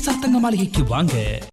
PSR தங்க மாளிகைக்கு வாங்க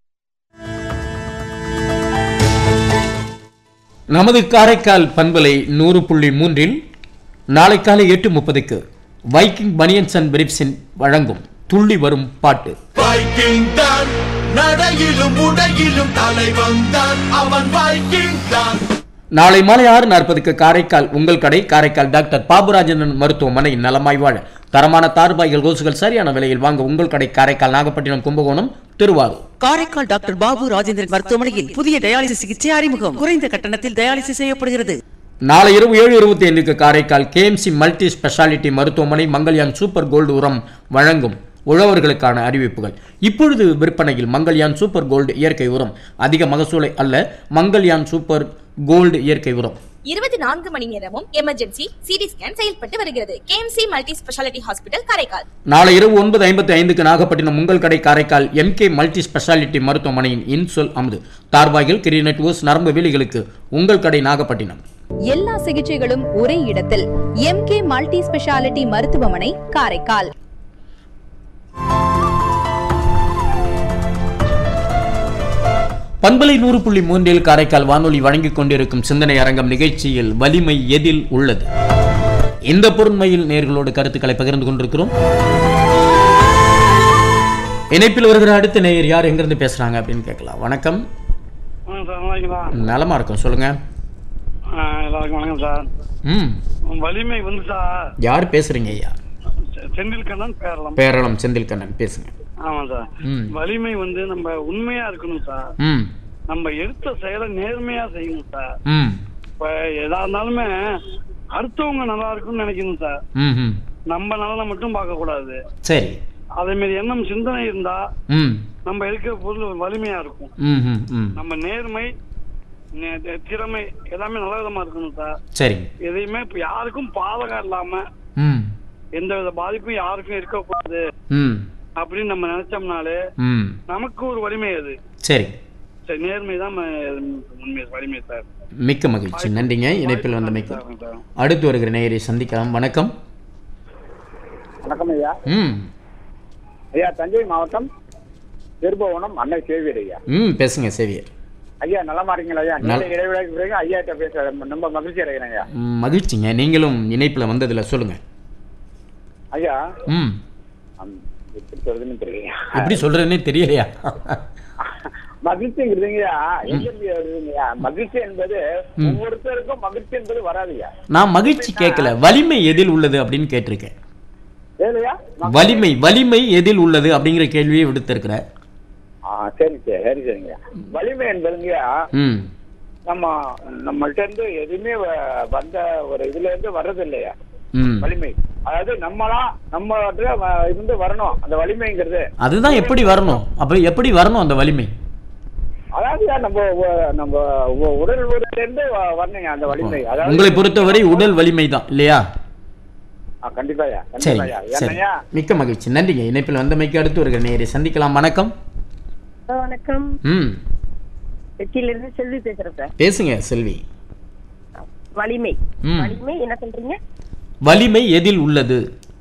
நமது காரைக்கால் பண்பலை நூறு புள்ளி மூன்றில் நாளை காலை எட்டு முப்பதுக்கு வைக்கிங் பனியன்ஸ் அண்ட் பிரிப்ஸின் வழங்கும் துள்ளி வரும் பாட்டு வைக்கிங் தான் நடையிலும் உடையிலும் தலைவன் தான் அவன் வைக்கிங் தான் நாளை மாலை ஆறு நாற்பதுக்கு காரைக்கால் உங்கள் கடை காரைக்கால் டாக்டர் பாபுராஜன் மருத்துவமனை நலமாய் வாழ தரமான தார்பாய்கள் கோசுகள் சரியான விலையில் வாங்க உங்கள் கடை காரைக்கால் நாகப்பட்டினம் கும்பகோணம் திருவாரூர் காரைக்கால் டாக்டர் பாபு ராஜேந்திரன் மருத்துவமனையில் புதிய டயாலிசிஸ் சிகிச்சை அறிமுகம் குறைந்த கட்டணத்தில் டயாலிசிஸ் செய்யப்படுகிறது நாளை இரவு ஏழு இருபத்தி ஐந்துக்கு காரைக்கால் கேஎம்சி மல்டி ஸ்பெஷாலிட்டி மருத்துவமனை மங்கள்யான் சூப்பர் கோல்டு உரம் வழங்கும் உழவர்களுக்கான அறிவிப்புகள் இப்பொழுது விற்பனையில் மங்கள்யான் சூப்பர் கோல்டு இயற்கை உரம் அதிக மகசூலை அல்ல மங்கள்யான் சூப்பர் கோல்டு இயற்கை உரம் இருபத்தி நான்கு மணி நேரமும் எமர்ஜென்சி சிடி ஸ்கேன் செயல்பட்டு வருகிறது KMC multi speciality hospital Karaikal நாளை இரவு ஒன்பது ஐம்பத்தி ஐந்துக்கு நாகப்பட்டினம் உங்கள் கடை காரைக்கால் எம்கே மல்டி ஸ்பெஷாலிட்டி மருத்துவமனையின் இன்சொல் அமுது தார்பாய்கள் கிரிநெட் ஓஸ் நரம்பு வேலிகளுக்கு உங்கள் கடை நாகப்பட்டினம் எல்லா சிகிச்சைகளும் ஒரே இடத்தில் எம்கே மல்டி ஸ்பெஷாலிட்டி மருத்துவமனை காரைக்கால் பண்பலை நூறு புள்ளி மூன்றில் காரைக்கால் வானொலி வழங்கிக் கொண்டிருக்கும் சிந்தனை அரங்கம் நிகழ்ச்சியில் வலிமை எதில் உள்ளது இந்த பொருண்மையில் நேர்களோடு கருத்துக்களை பகிர்ந்து கொண்டிருக்கிறோம் இணைப்பில் வருகிற அடுத்த நேயர் யார் எங்கிருந்து பேசுறாங்க அப்படின்னு கேட்கலாம் வணக்கம் ஆ சார் நல்லா இருக்கீங்களா நலமா இருக்கும் சொல்லுங்க ஆ, எல்லாருக்கும் வணக்கம் சார் ம் வலிமை வந்து சார் யார் பேசுறீங்க ஐயா செ- செந்தில் கண்ணன் பேரலாம் பேரளம் செந்தில் கண்ணன் பேசுங்க ஆமாம் சார் ம் வலிமை வந்து நம்ம உண்மையா இருக்கணும் சார் ம் நம்ம எடுத்த செயலை நேர்மையா செய்யணும் சார் ம் இப்ப எதா இருந்தாலுமே அடுத்தவங்க நல்லா இருக்கும்னு நினைக்கணும் சார் ம் ம் நம்ம நலனை மட்டும் பார்க்க கூடாது சரி அதே மாதிரி எண்ணம் சிந்தனை இருந்தா ம் நம்ம இருக்கிற பொருள் வலிமையா இருக்கும் ம் ம் ம் நம்ம நேர்மை நே- தி- திறமை எல்லாமே நல்ல விதமா இருக்கணும் சார் சரிங்க எதையுமே இப்ப யாருக்கும் பாதகம் இல்லாம ம் எந்த வித பாதிப்பும் யாருக்கும் இருக்கக்கூடாது ம் அப்படின்னு நம்ம நினைச்சோம்னாலே ம் நமக்கு ஒரு வலிமை அது சரி சரி நேர்மை தான் ம- உண்மை வலிமை சார் மிக்க மகிழ்ச்சி நன்றிங்க இணைப்பில் வந்தமைக்கு சார். அடுத்து வருகிற நேயரை சந்திக்கலாம் வணக்கம் வணக்கம் ஐயா ம் ஐயா தஞ்சை மாவட்டம் திருபுவனம் அன்னை சேவியர் ஐயா ம் பேசுங்க சேவியர் ஐயா நலமா இருக்கீங்களா ஐயா நல- நீண்ட இடைவெளிக்கு பிறகு ஐயா கிட்ட பேச ரொம்ப மகிழ்ச்சி அடைகிறேன் ஐயா ம், மகிழ்ச்சிங்க நீங்களும் இணைப்பில் வந்ததில் சொல்லுங்க ஐயா ம் அம், எப்படி சொல்றதுன்னு தெரியல எப்படி சொல்றதுன்னே தெரியலையா மகிழ்ச்சிங்கிறதுங்கய்யா எங்கிருந்து வருதுங்கய்யா மகிழ்ச்சி என்பது ஒவ்வொருத்தருக்கும் மகிழ்ச்சி என்பது வராதுயா நான் மகிழ்ச்சி கேட்கல வலிமை எதில் உள்ளது அப்படின்னு கேட்டிருக்கேன் ஏலையா வலிமை வலிமை எதில் உள்ளது அப்படிங்கிற கேள்வியை விடுத்திருக்கிறேன் ஆ சரி சரி சரி சரிங்கய்யா வலிமை என்பதுங்கய்யா ம் நம்ம நம்மள்ட்ட இருந்து எதுவுமே வ- வந்த ஒரு இதுல இருந்து வர்றது இல்லையா ம் வலிமை அதாவது நம்மளா நம்ம இருந்து வரணும் அந்த வலிமைங்கிறது அதுதான் எப்படி வரணும் அப்ப எப்படி வரணும் அந்த வலிமை அதாவது நம்ம உ- நம்ம உ- உடல் உறுதியில இருந்து வ- வரணுங்க அந்த வலிமை அதாவது உங்களை பொறுத்தவரை உடல் வலிமை தான் இல்லையா ஆ, கண்டிப்பாயா சரி கண்டிப்பாயா சரி என்னையா மிக்க மகிழ்ச்சி நன்றிங்க இணைப்பில் வந்தமைக்கு அடுத்து வருகிற நேயரை சந்திக்கலாம் வணக்கம் வணக்கம் ம் திருச்சியில இருந்து செல்வி பேசுறேன் சார் பேசுங்க செல்வி வலிமை ம். வலிமை என்ன சொல்றீங்க வலிமை எதில் உள்ளது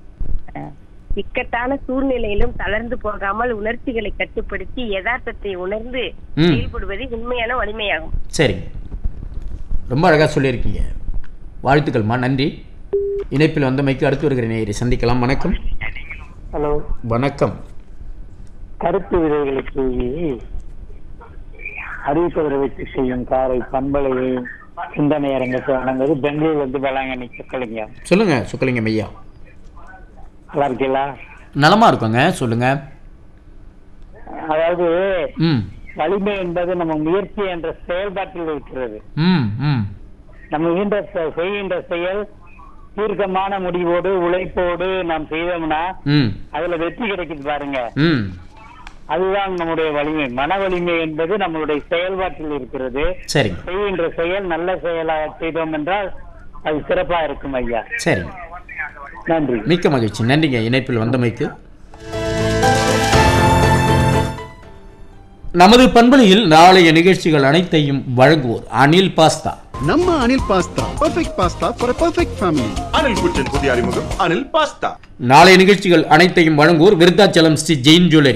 இக்கட்டான சூழ்நிலையிலும் தளர்ந்து போகாமல் உணர்ச்சிகளை கட்டுப்படுத்தி யதார்த்தத்தை உணர்ந்து ம். செயல்படுவது உண்மையான வலிமையாகும் சரிங்க ரொம்ப அழகாக சொல்லியிருக்கீங்க வாழ்த்துக்கள்மா நன்றி இணைப்பில் வந்தமைக்கு அடுத்து வருகிற நேயரை சந்திக்கலாம் வணக்கம் ஹலோ வணக்கம் கருத்து விதைகளுக்கு அறிவிப்பதை வச்சு செய்யும் காரை பண்பலையை சிந்தனை அரங்கத்தை வழங்குவது பெங்களூர்ல இருந்து வேளாங்கண்ணி சொக்கலிங்க சொல்லுங்க சுக்கலிங்கம் ஐயா நல்லா இருக்கீங்களா நலமா இருக்கோங்க சொல்லுங்க அதாவது ம் வலிமை என்பது நம்ம முயற்சி என்ற செயல்பாட்டில் இருக்கிறது ம் ம் நம்ம ஈன்ற செ- செய்கின்ற செயல் தீர்க்கமான முடிவோடு உழைப்போடு நாம் செய்தோம்னா ம் அதுல வெற்றி கிடைக்குது பாருங்க ம் அதுதான் நம்முடைய வலிமை மன வலிமை என்பது நம்மளுடைய செயல்பாட்டில் இருக்கிறது சரிங்க செய்கின்ற செயல் நல்ல செயலாக செய்தோம் என்றால் அது சிறப்பா இருக்கும் ஐயா சரிங்க நன்றி மிக்க மகிழ்ச்சி நன்றிங்க இணைப்பில் வந்தமைக்கு நமது பண்பலையில் நாளைய நிகழ்ச்சிகள் அனைத்தையும் வழங்குவோர் அனில் பாஸ்தா நம்ம Anil pasta perfect pasta for perfect family Anil kitchen புதிய அறிமுகம் அனில் பாஸ்தா நாளைய நிகழ்ச்சிகள் அனைத்தையும் வழங்குவோர் விருத்தாச்சலம் ஸ்ரீ ஜெயின் ஜுவல்லரி